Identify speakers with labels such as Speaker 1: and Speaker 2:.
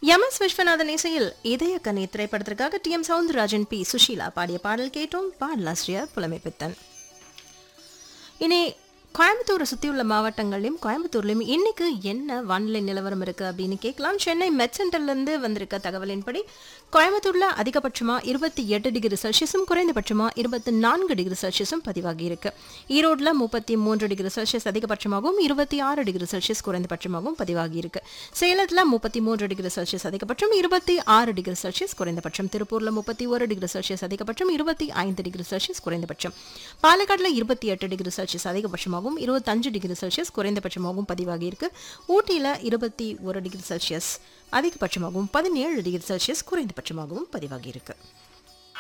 Speaker 1: M S Viswanathan இசையில் இதய கனி திரைப்படத்திற்காக T M Soundararajan P Susheela பாடிய பாடல் கேட்டோம் பாடலாசிரியர் புலமை பித்தன் இனி கோயம்புத்தூரை சுற்றியுள்ள மாவட்டங்களையும் கோயம்புத்தூர்லையும் இன்னைக்கு என்ன வானிலை நிலவரம் இருக்கு அப்படின்னு கேட்கலாம் சென்னை மெட் சென்டர்லேருந்து வந்திருக்க தகவலின்படி கோயம்புத்தூர்ல அதிகபட்சமா இருபத்தி எட்டு டிகிரி செல்சியஸும் குறைந்தபட்சமா இருபத்தி நான்கு டிகிரி செல்சியஸும் பதிவாகி இருக்கு ஈரோட்ல முப்பத்தி மூன்று டிகிரி செல்சியஸ் அதிகபட்சமாகவும் இருபத்தி ஆறு டிகிரி செல்சியஸ் குறைந்தபட்சமாகவும் பதிவாகி இருக்கு சேலத்துல முப்பத்தி மூன்று டிகிரி செல்சியஸ் அதிகபட்சம் இருபத்தி ஆறு டிகிரி செல்சியஸ் குறைந்தபட்சம் திருப்பூர்ல முப்பத்தி ஒரு டிகிரி செல்சியஸ் அதிகபட்சம் இருபத்தி ஐந்து டிகிரி செல்சியஸ் குறைந்தபட்சம் பாலக்காடுல இருபத்தி எட்டு டிகிரி செல்சியஸ் அதிகபட்சமாகவும் இருபத்தஞ்சு டிகிரி செல்சியஸ் குறைந்தபட்சமாகவும் பதிவாகி இருக்கு ஊட்டியில இருபத்தி ஒரு டிகிரி செல்சியஸ் அதிகபட்சமாகவும் பதினேழு டிகிரி செல்சியஸ் குறைந்தபட்சமாகவும் பதிவாகி இருக்கு